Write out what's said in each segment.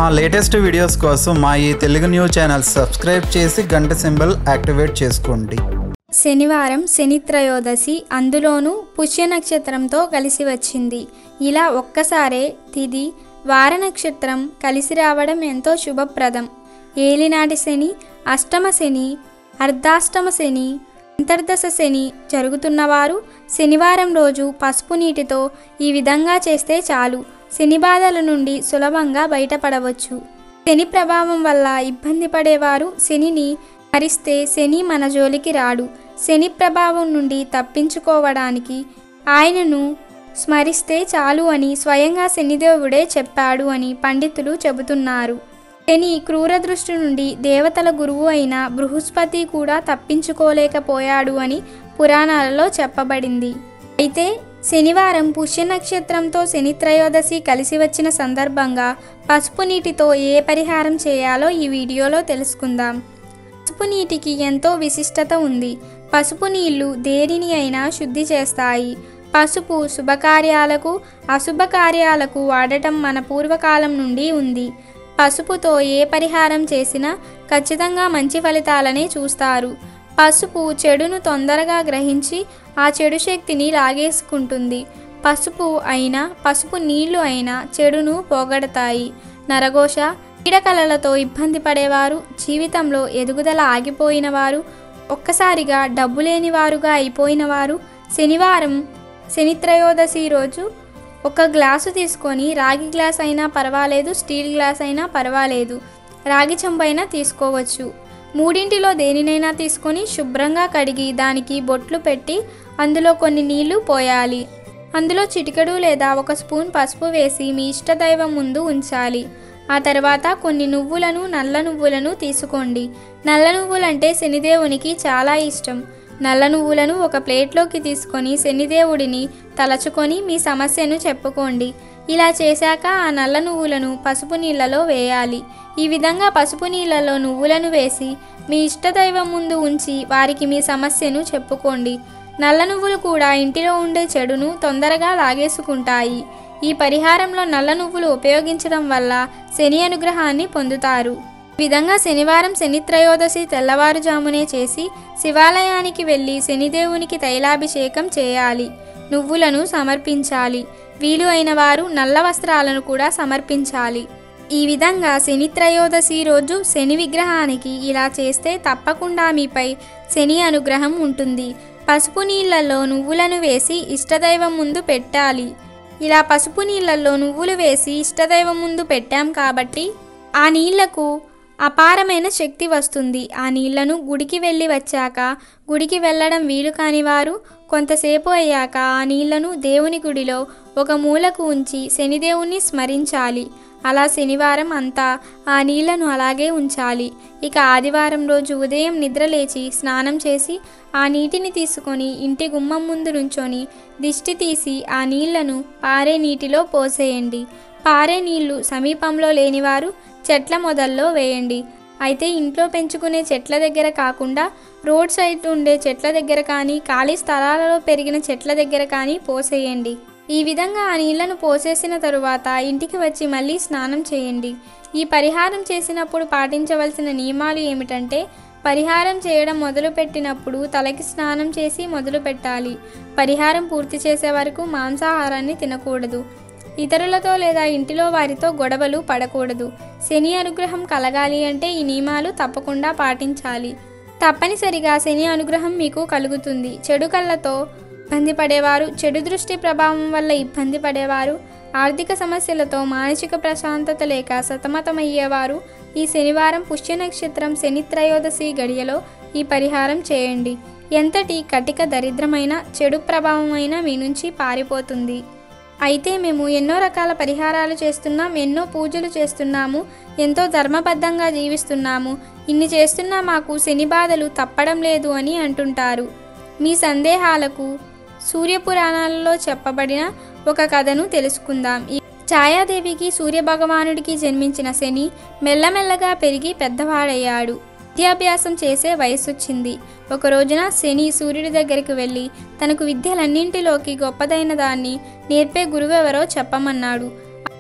మా latest videos కోసం మా ఈ తెలుగు న్యూస్ ఛానల్ సబ్స్క్రైబ్ చేసి గంట సింబల్ యాక్టివేట్ చేసుకోండి శనివారం శని త్రయోదశి అందులోనూ పుష్య నక్షత్రంతో కలిసి వచ్చింది ఇలా ఒక్కసారే తిది వార నక్షత్రం కలిసి రావడం ఎంతో శుభప్రదం ఏలినాటి శని అష్టమ శని అర్ధాష్టమ శని అంతర్దశ శని జరుగుతున్నవారు శనివారం రోజు పసుపు నీటితో ఈ విధంగా చేస్తే చాలు శని బాధల నుండి సులభంగా బయటపడవచ్చు శని ప్రభావం వల్ల ఇబ్బంది పడేవారు శనిని స్మరిస్తే శని మన జోలికి రాడు శని ప్రభావం నుండి తప్పించుకోవడానికి ఆయనను స్మరిస్తే చాలు అని స్వయంగా శనిదేవుడే చెప్పాడు అని పండితులు చెబుతున్నారు శని క్రూర దృష్టి నుండి దేవతల గురువు అయిన బృహస్పతి కూడా తప్పించుకోలేకపోయాడు అని పురాణాలలో చెప్పబడింది అయితే శనివారం పుష్య నక్షత్రంతో శని త్రయోదశి కలిసి వచ్చిన సందర్భంగా పసుపు నీటితో ఏ పరిహారం చేయాలో ఈ వీడియోలో తెలుసుకుందాం పసుపు నీటికి ఎంతో విశిష్టత ఉంది పసుపు నీళ్లు దేనిని అయినా శుద్ధి చేస్తాయి పసుపు శుభకార్యాలకు అశుభ కార్యాలకు వాడటం మన పూర్వకాలం నుండి ఉంది పసుపుతో ఏ పరిహారం చేసినా ఖచ్చితంగా మంచి ఫలితాలనే చూస్తారు పసుపు చెడును తొందరగా గ్రహించి ఆ చెడు శక్తిని లాగేసుకుంటుంది పసుపు అయినా పసుపు నీళ్లు అయినా చెడును పోగొడతాయి నరఘోష పీడకలలతో ఇబ్బంది పడేవారు జీవితంలో ఎదుగుదల ఆగిపోయిన వారు ఒక్కసారిగా డబ్బు లేని వారుగా అయిపోయిన వారు శనివారం శని త్రయోదశి రోజు ఒక గ్లాసు తీసుకొని రాగి గ్లాస్ అయినా పర్వాలేదు స్టీల్ గ్లాస్ అయినా పర్వాలేదు రాగి చెంబైనా తీసుకోవచ్చు మూడింటిలో దేనినైనా తీసుకొని శుభ్రంగా కడిగి దానికి బొట్లు పెట్టి అందులో కొన్ని నీళ్లు పోయాలి అందులో చిటికెడు లేదా ఒక స్పూన్ పసుపు వేసి మీ ఇష్టదైవం ముందు ఉంచాలి ఆ తర్వాత కొన్ని నువ్వులను నల్ల నువ్వులను తీసుకోండి నల్ల నువ్వులంటే శనిదేవునికి చాలా ఇష్టం నల్ల నువ్వులను ఒక ప్లేట్లోకి తీసుకొని శనిదేవుడిని తలచుకొని మీ సమస్యను చెప్పుకోండి ఇలా చేశాక ఆ నల్ల నువ్వులను పసుపు నీళ్ళలో వేయాలి ఈ విధంగా పసుపు నీళ్ళలో నువ్వులను వేసి మీ ఇష్టదైవం ముందు ఉంచి వారికి మీ సమస్యను చెప్పుకోండి నల్ల నువ్వులు కూడా ఇంటిలో ఉండే చెడును తొందరగా లాగేసుకుంటాయి ఈ పరిహారంలో నల్ల నువ్వులు ఉపయోగించడం వల్ల శని అనుగ్రహాన్ని పొందుతారు ఈ విధంగా శనివారం శని త్రయోదశి తెల్లవారుజామునే చేసి శివాలయానికి వెళ్ళి శనిదేవునికి తైలాభిషేకం చేయాలి నువ్వులను సమర్పించాలి వీలు అయిన వారు నల్ల వస్త్రాలను కూడా సమర్పించాలి ఈ విధంగా శని త్రయోదశి రోజు శని విగ్రహానికి ఇలా చేస్తే తప్పకుండా మీపై శని అనుగ్రహం ఉంటుంది పసుపు నీళ్ళల్లో నువ్వులను వేసి ఇష్టదైవం ముందు పెట్టాలి ఇలా పసుపు నీళ్ళల్లో నువ్వులు వేసి ఇష్టదైవం ముందు పెట్టాం కాబట్టి ఆ నీళ్లకు అపారమైన శక్తి వస్తుంది ఆ నీళ్లను గుడికి వెళ్ళి వచ్చాక గుడికి వెళ్ళడం వీలు కాని వారు కొంతసేపు అయ్యాక ఆ నీళ్లను దేవుని గుడిలో ఒక మూలకు ఉంచి శనిదేవుణ్ణి స్మరించాలి అలా శనివారం అంతా ఆ నీళ్లను అలాగే ఉంచాలి ఇక ఆదివారం రోజు ఉదయం నిద్రలేచి స్నానం చేసి ఆ నీటిని తీసుకొని ఇంటి గుమ్మం ముందు నుంచొని దిష్టి తీసి ఆ నీళ్లను పారే నీటిలో పోసేయండి పారే నీళ్లు సమీపంలో లేనివారు చెట్ల మొదల్లో వేయండి అయితే ఇంట్లో పెంచుకునే చెట్ల దగ్గర కాకుండా రోడ్ సైడ్ ఉండే చెట్ల దగ్గర కానీ ఖాళీ స్థలాలలో పెరిగిన చెట్ల దగ్గర కానీ పోసేయండి ఈ విధంగా ఆ నీళ్లను పోసేసిన తరువాత ఇంటికి వచ్చి మళ్ళీ స్నానం చేయండి ఈ పరిహారం చేసినప్పుడు పాటించవలసిన నియమాలు ఏమిటంటే పరిహారం చేయడం మొదలుపెట్టినప్పుడు తలకి స్నానం చేసి మొదలు పెట్టాలి పరిహారం పూర్తి చేసే వరకు మాంసాహారాన్ని తినకూడదు ఇతరులతో లేదా ఇంటిలో వారితో గొడవలు పడకూడదు శని అనుగ్రహం కలగాలి అంటే ఈ నియమాలు తప్పకుండా పాటించాలి తప్పనిసరిగా శని అనుగ్రహం మీకు కలుగుతుంది చెడు కళ్ళతో ఇబ్బంది పడేవారు చెడు దృష్టి ప్రభావం వల్ల ఇబ్బంది పడేవారు ఆర్థిక సమస్యలతో మానసిక ప్రశాంతత లేక సతమతమయ్యేవారు ఈ శనివారం పుష్య నక్షత్రం శని త్రయోదశి గడియలో ఈ పరిహారం చేయండి ఎంతటి కటిక దరిద్రమైన చెడు ప్రభావమైన మీ నుంచి పారిపోతుంది అయితే మేము ఎన్నో రకాల పరిహారాలు చేస్తున్నాం ఎన్నో పూజలు చేస్తున్నాము ఎంతో ధర్మబద్ధంగా జీవిస్తున్నాము ఇన్ని చేస్తున్నా మాకు శని బాధలు తప్పడం లేదు అని అంటుంటారు మీ సందేహాలకు సూర్యపురాణాలలో చెప్పబడిన ఒక కథను తెలుసుకుందాం ఈ ఛాయాదేవికి సూర్యభగవానుడికి జన్మించిన శని మెల్లమెల్లగా పెరిగి పెద్దవాడయ్యాడు విద్యాభ్యాసం చేసే వయసు వచ్చింది ఒక రోజున శని సూర్యుడి దగ్గరికి వెళ్ళి తనకు విద్యలన్నింటిలోకి గొప్పదైన దాన్ని నేర్పే గురువెవరో చెప్పమన్నాడు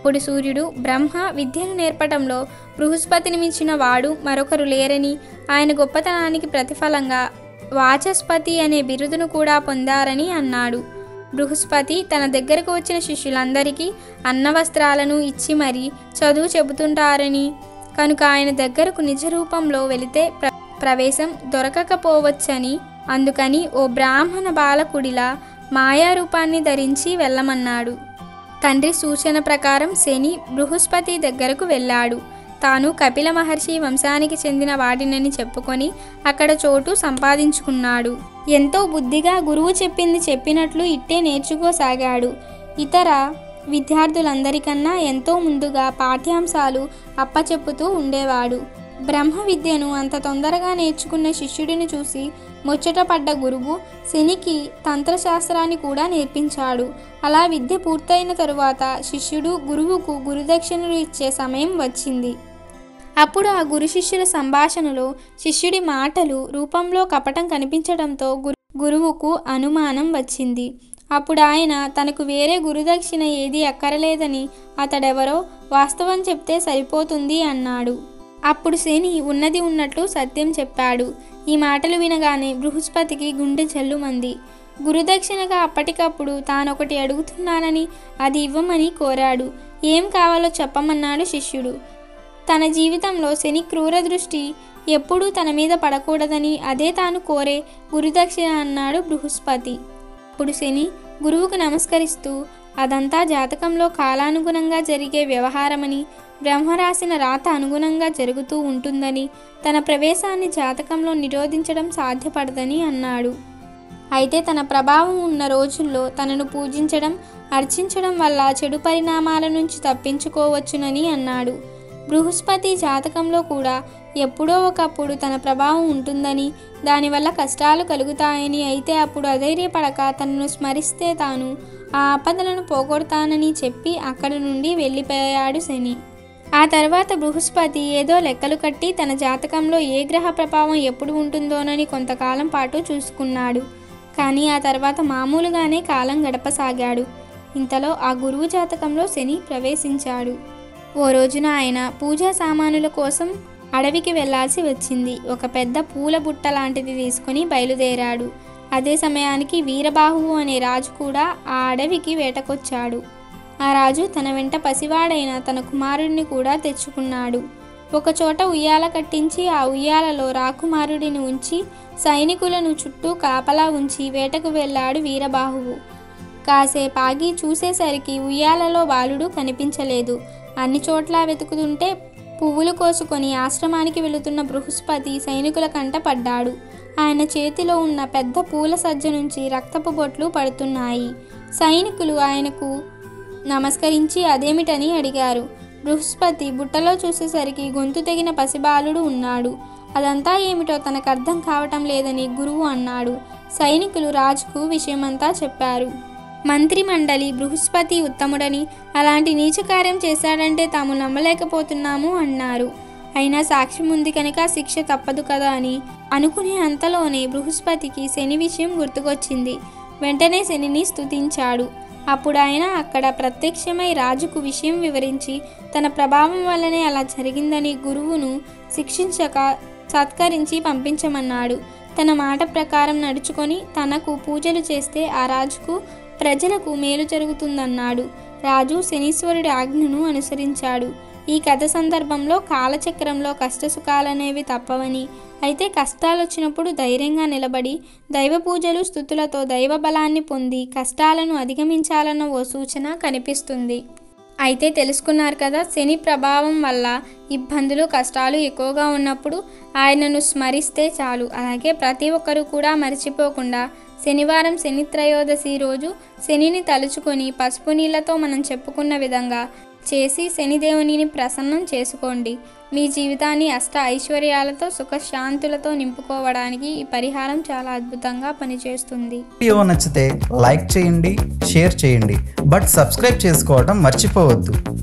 అప్పుడు సూర్యుడు బ్రహ్మ విద్యను నేర్పటంలో బృహస్పతిని మించిన వాడు మరొకరు లేరని ఆయన గొప్పతనానికి ప్రతిఫలంగా వాచస్పతి అనే బిరుదును కూడా పొందారని అన్నాడు బృహస్పతి తన దగ్గరకు వచ్చిన శిష్యులందరికీ అన్న వస్త్రాలను ఇచ్చి మరీ చదువు చెబుతుంటారని కనుక ఆయన దగ్గరకు నిజ రూపంలో వెళితే ప్ర ప్రవేశం దొరకకపోవచ్చని అందుకని ఓ బ్రాహ్మణ బాలకుడిలా మాయారూపాన్ని ధరించి వెళ్ళమన్నాడు తండ్రి సూచన ప్రకారం శని బృహస్పతి దగ్గరకు వెళ్ళాడు తాను కపిల మహర్షి వంశానికి చెందిన వాడినని చెప్పుకొని అక్కడ చోటు సంపాదించుకున్నాడు ఎంతో బుద్ధిగా గురువు చెప్పింది చెప్పినట్లు ఇట్టే నేర్చుకోసాగాడు ఇతర విద్యార్థులందరికన్నా ఎంతో ముందుగా పాఠ్యాంశాలు అప్పచెప్పుతూ ఉండేవాడు బ్రహ్మ విద్యను అంత తొందరగా నేర్చుకున్న శిష్యుడిని చూసి ముచ్చటపడ్డ గురువు శనికి తంత్రశాస్త్రాన్ని కూడా నేర్పించాడు అలా విద్య పూర్తయిన తరువాత శిష్యుడు గురువుకు గురుదక్షిణలు ఇచ్చే సమయం వచ్చింది అప్పుడు ఆ గురు శిష్యుల సంభాషణలో శిష్యుడి మాటలు రూపంలో కపటం కనిపించడంతో గురు గురువుకు అనుమానం వచ్చింది అప్పుడు ఆయన తనకు వేరే గురుదక్షిణ ఏది అక్కరలేదని అతడెవరో వాస్తవం చెప్తే సరిపోతుంది అన్నాడు అప్పుడు శని ఉన్నది ఉన్నట్లు సత్యం చెప్పాడు ఈ మాటలు వినగానే బృహస్పతికి గుండె జల్లుమంది గురుదక్షిణగా అప్పటికప్పుడు తానొకటి అడుగుతున్నానని అది ఇవ్వమని కోరాడు ఏం కావాలో చెప్పమన్నాడు శిష్యుడు తన జీవితంలో శని క్రూర దృష్టి ఎప్పుడూ తన మీద పడకూడదని అదే తాను కోరే గురుదక్షిణ అన్నాడు బృహస్పతి అప్పుడు శని గురువుకు నమస్కరిస్తూ అదంతా జాతకంలో కాలానుగుణంగా జరిగే వ్యవహారమని బ్రహ్మ రాసిన రాత అనుగుణంగా జరుగుతూ ఉంటుందని తన ప్రవేశాన్ని జాతకంలో నిరోధించడం సాధ్యపడదని అన్నాడు అయితే తన ప్రభావం ఉన్న రోజుల్లో తనను పూజించడం అర్చించడం వల్ల చెడు పరిణామాల నుంచి తప్పించుకోవచ్చునని అన్నాడు బృహస్పతి జాతకంలో కూడా ఎప్పుడో ఒకప్పుడు తన ప్రభావం ఉంటుందని దానివల్ల కష్టాలు కలుగుతాయని అయితే అప్పుడు అధైర్యపడక తనను స్మరిస్తే తాను ఆ ఆపదలను పోగొడతానని చెప్పి అక్కడి నుండి వెళ్ళిపోయాడు శని ఆ తర్వాత బృహస్పతి ఏదో లెక్కలు కట్టి తన జాతకంలో ఏ గ్రహ ప్రభావం ఎప్పుడు ఉంటుందోనని కొంతకాలం పాటు చూసుకున్నాడు కానీ ఆ తర్వాత మామూలుగానే కాలం గడపసాగాడు ఇంతలో ఆ గురువు జాతకంలో శని ప్రవేశించాడు ఓ రోజున ఆయన పూజా సామానుల కోసం అడవికి వెళ్ళాల్సి వచ్చింది ఒక పెద్ద పూల బుట్ట లాంటిది తీసుకుని బయలుదేరాడు అదే సమయానికి వీరబాహువు అనే రాజు కూడా ఆ అడవికి వేటకొచ్చాడు ఆ రాజు తన వెంట పసివాడైన తన కుమారుడిని కూడా తెచ్చుకున్నాడు ఒకచోట ఉయ్యాల కట్టించి ఆ ఉయ్యాలలో రాకుమారుడిని ఉంచి సైనికులను చుట్టూ కాపలా ఉంచి వేటకు వెళ్ళాడు వీరబాహువు కాసేపు ఆగి చూసేసరికి ఉయ్యాలలో బాలుడు కనిపించలేదు అన్ని చోట్ల వెతుకుతుంటే పువ్వులు కోసుకొని ఆశ్రమానికి వెళుతున్న బృహస్పతి సైనికుల కంట పడ్డాడు ఆయన చేతిలో ఉన్న పెద్ద పూల సజ్జ నుంచి రక్తపు బొట్లు పడుతున్నాయి సైనికులు ఆయనకు నమస్కరించి అదేమిటని అడిగారు బృహస్పతి బుట్టలో చూసేసరికి గొంతు తెగిన పసిబాలుడు ఉన్నాడు అదంతా ఏమిటో తనకు అర్థం కావటం లేదని గురువు అన్నాడు సైనికులు రాజుకు విషయమంతా చెప్పారు మంత్రి మండలి బృహస్పతి ఉత్తముడని అలాంటి నీచకార్యం చేశాడంటే తాము నమ్మలేకపోతున్నాము అన్నారు అయినా సాక్ష్యం ఉంది కనుక శిక్ష తప్పదు కదా అని అనుకునే అంతలోనే బృహస్పతికి శని విషయం గుర్తుకొచ్చింది వెంటనే శనిని స్తుతించాడు అప్పుడు ఆయన అక్కడ ప్రత్యక్షమై రాజుకు విషయం వివరించి తన ప్రభావం వల్లనే అలా జరిగిందని గురువును శిక్షించక సత్కరించి పంపించమన్నాడు తన మాట ప్రకారం నడుచుకొని తనకు పూజలు చేస్తే ఆ రాజుకు ప్రజలకు మేలు జరుగుతుందన్నాడు రాజు శనీశ్వరుడి ఆజ్ఞను అనుసరించాడు ఈ కథ సందర్భంలో కాలచక్రంలో కష్టసుఖాలనేవి తప్పవని అయితే కష్టాలు వచ్చినప్పుడు ధైర్యంగా నిలబడి దైవ పూజలు స్థుతులతో దైవ బలాన్ని పొంది కష్టాలను అధిగమించాలన్న ఓ సూచన కనిపిస్తుంది అయితే తెలుసుకున్నారు కదా శని ప్రభావం వల్ల ఇబ్బందులు కష్టాలు ఎక్కువగా ఉన్నప్పుడు ఆయనను స్మరిస్తే చాలు అలాగే ప్రతి ఒక్కరూ కూడా మర్చిపోకుండా శనివారం శని త్రయోదశి రోజు శనిని తలుచుకొని పసుపు నీళ్ళతో మనం చెప్పుకున్న విధంగా చేసి శనిదేవునిని ప్రసన్నం చేసుకోండి మీ జీవితాన్ని అష్ట ఐశ్వర్యాలతో సుఖశాంతులతో నింపుకోవడానికి ఈ పరిహారం చాలా అద్భుతంగా పనిచేస్తుంది వీడియో నచ్చితే లైక్ చేయండి షేర్ చేయండి బట్ సబ్స్క్రైబ్ చేసుకోవడం మర్చిపోవద్దు